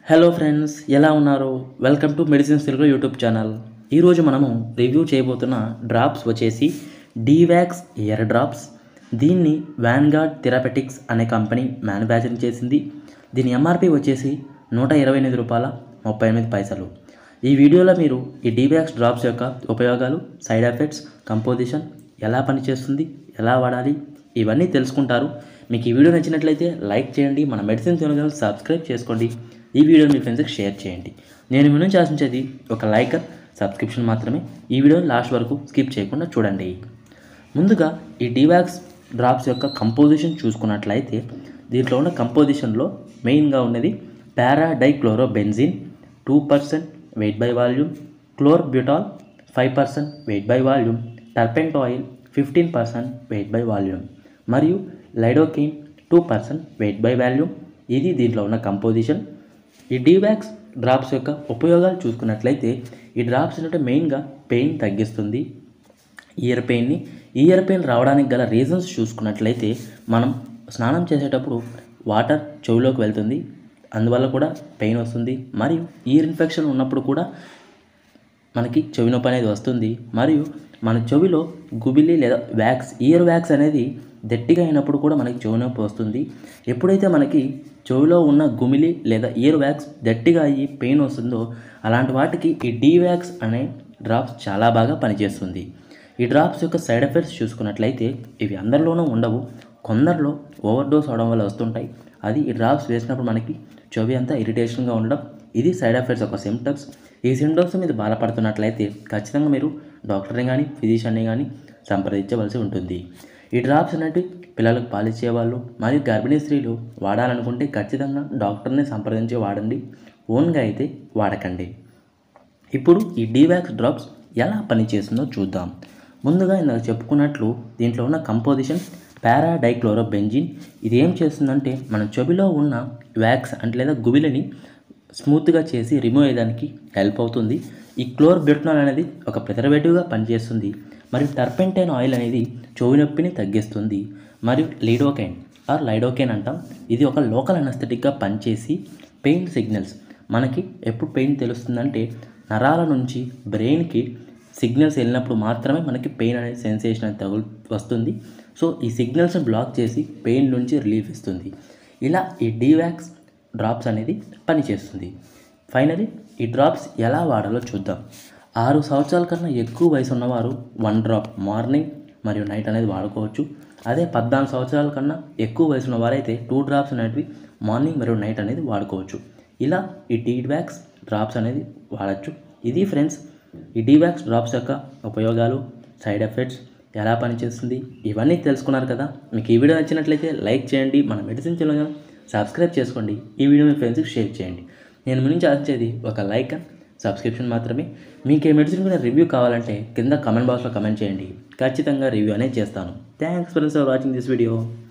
hello friends ఎలా ఉన్నారు welcome to medicines Telugu YouTube channel ఈరోజు మనము రివ్యూ చేయబోతున్న డ్రాప్స్ వచ్చేసి డీవాక్స్ ఇయర్ డ్రాప్స్ దీన్ని వ్యాన్గార్డ్ థెరపెటిక్స్ అనే కంపెనీ మ్యానుఫ్యాక్చరింగ్ చేసింది దీని ఎంఆర్పి వచ్చేసి నూట ఇరవై ఎనిమిది రూపాయల ముప్పై ఎనిమిది పైసలు ఈ వీడియోలో మీరు ఈ డీవాక్స్ డ్రాప్స్ యొక్క ఉపయోగాలు సైడ్ ఎఫెక్ట్స్ కంపోజిషన్ ఎలా పనిచేస్తుంది ఎలా వాడాలి ఇవన్నీ తెలుసుకుంటారు మీకు ఈ వీడియో నచ్చినట్లయితే లైక్ చేయండి మన మెడిసిన్ ఛానల్ సబ్స్క్రైబ్ చేసుకోండి ఈ వీడియో మీ ఫ్రెండ్స్కి షేర్ చేయండి నేను మీ నుంచి ఆశించేది ఒక లైక్ సబ్స్క్రిప్షన్ మాత్రమే ఈ వీడియో లాస్ట్ వరకు స్కిప్ చేయకుండా చూడండి ముందుగా ఈ డివాక్స్ డ్రాప్స్ యొక్క కంపోజిషన్ చూసుకున్నట్లయితే దీంట్లో ఉన్న కంపోజిషన్లో మెయిన్గా ఉన్నది paradichlorobenzene two percent weight by volume chlorbutol five percent weight by volume turpentine oil fifteen percent weight by volume మరియు lidocaine two percent weight by volume ఇది దీంట్లో ఉన్న కంపోజిషన్ ఈ డీవాక్స్ డ్రాప్స్ యొక్క ఉపయోగాలు చూసుకున్నట్లయితే ఈ డ్రాప్స్ ఏంటంటే మెయిన్గా పెయిన్ తగ్గిస్తుంది ఇయర్ పెయిన్ని ఇయర్ పెయిన్ రావడానికి గల రీజన్స్ చూసుకున్నట్లయితే మనం స్నానం చేసేటప్పుడు వాటర్ చెవిలోకి వెళ్తుంది అందువల్ల కూడా పెయిన్ వస్తుంది మరియు ఇయర్ ఇన్ఫెక్షన్ ఉన్నప్పుడు కూడా మనకి చెవి నొప్పి అనేది వస్తుంది మరియు మన చెవిలో గుబిలి లేదా వ్యాక్స్ ఇయర్ వ్యాక్స్ అనేది గట్టిగా అయినప్పుడు కూడా మనకి చెవి నొప్పి వస్తుంది ఎప్పుడైతే మనకి చెవిలో ఉన్న గుమిలి లేదా ఇయర్ వ్యాక్స్ గట్టిగా అయ్యి పెయిన్ వస్తుందో అలాంటి వాటికి ఈ డీ వ్యాక్స్ అనే డ్రాప్స్ చాలా బాగా పనిచేస్తుంది ఈ డ్రాప్స్ యొక్క సైడ్ ఎఫెక్ట్స్ చూసుకున్నట్లయితే ఇవి అందరిలోనూ ఉండవు కొందరిలో ఓవర్ డోస్ అవడం వల్ల వస్తుంటాయి అది ఈ డ్రాప్స్ వేసినప్పుడు మనకి చెవి అంతా ఇరిటేషన్గా ఉండడం ఇది సైడ్ ఎఫెక్ట్స్ ఒక సిమ్టమ్స్ ఈ సిమ్టమ్స్ మీద బాధపడుతున్నట్లయితే ఖచ్చితంగా మీరు డాక్టర్ని కానీ ఫిజిషియన్ని కానీ సంప్రదించవలసి ఉంటుంది ఈ డ్రాప్స్ అనేటివి పిల్లలకు పాలిచ్చే వాళ్ళు మరియు గర్భిణీ స్త్రీలు వాడాలనుకుంటే ఖచ్చితంగా డాక్టర్ని సంప్రదించి వాడండి ఓన్గా అయితే వాడకండి ఇప్పుడు ఈ డీవాక్స్ డ్రాప్స్ ఎలా పనిచేస్తుందో చూద్దాం ముందుగా ఇందాక చెప్పుకున్నట్లు దీంట్లో ఉన్న కంపోజిషన్ పారాడైక్లోరోబెంజిన్ ఇది ఏం చేస్తుందంటే మన చెవిలో ఉన్న వ్యాక్స్ అంటే లేదా గుబిలని స్మూత్గా చేసి రిమూవ్ అయ్యడానికి హెల్ప్ అవుతుంది ఈ క్లోర్ బ్యూటనాల్ అనేది ఒక ప్రిజర్వేటివ్గా పనిచేస్తుంది మరియు టర్పెంటైన్ ఆయిల్ అనేది చెవి నొప్పిని తగ్గిస్తుంది మరియు లీడోకైన్ ఆర్ లైడోకైన్ అంటాం ఇది ఒక లోకల్ అనస్థెటిక్గా పనిచేసి పెయిన్ సిగ్నల్స్ మనకి ఎప్పుడు పెయిన్ తెలుస్తుందంటే నరాల నుంచి బ్రెయిన్కి సిగ్నల్స్ వెళ్ళినప్పుడు మాత్రమే మనకి పెయిన్ అనే సెన్సేషన్ అనేది తగులు వస్తుంది సో ఈ సిగ్నల్స్ని బ్లాక్ చేసి పెయిన్ నుంచి రిలీఫ్ ఇస్తుంది ఇలా ఈ డీవాక్స్ డ్రాప్స్ అనేది పనిచేస్తుంది ఫైనలీ ఈ డ్రాప్స్ ఎలా వాడాలో చూద్దాం ఆరు సంవత్సరాల కన్నా ఎక్కువ వయసు ఉన్నవారు వన్ డ్రాప్ మార్నింగ్ మరియు నైట్ అనేది వాడుకోవచ్చు అదే పద్నాలుగు సంవత్సరాల కన్నా ఎక్కువ వయసు ఉన్న వారైతే టూ డ్రాప్స్ అనేటివి మార్నింగ్ మరియు నైట్ అనేది వాడుకోవచ్చు ఇలా ఈ డీవాక్స్ డ్రాప్స్ అనేది వాడచ్చు ఇది ఫ్రెండ్స్ ఈ డీవాక్స్ డ్రాప్స్ యొక్క ఉపయోగాలు సైడ్ ఎఫెక్ట్స్ ఎలా పనిచేస్తుంది ఇవన్నీ తెలుసుకున్నారు కదా మీకు ఈ వీడియో నచ్చినట్లయితే లైక్ చేయండి మన మెడిసిన్ ఛానల్ సబ్స్క్రైబ్ చేసుకోండి ఈ వీడియో మీ ఫ్రెండ్స్కి షేర్ చేయండి నేను మీ నుంచి ఆశించేది ఒక లైక్ అండ్ సబ్స్క్రిప్షన్ మాత్రమే మీకు ఏ మెడిసిన్ మీద రివ్యూ కావాలంటే కింద కమెంట్ బాక్స్లో కమెంట్ చేయండి ఖచ్చితంగా రివ్యూ అనేది చేస్తాను thanks friends for watching this video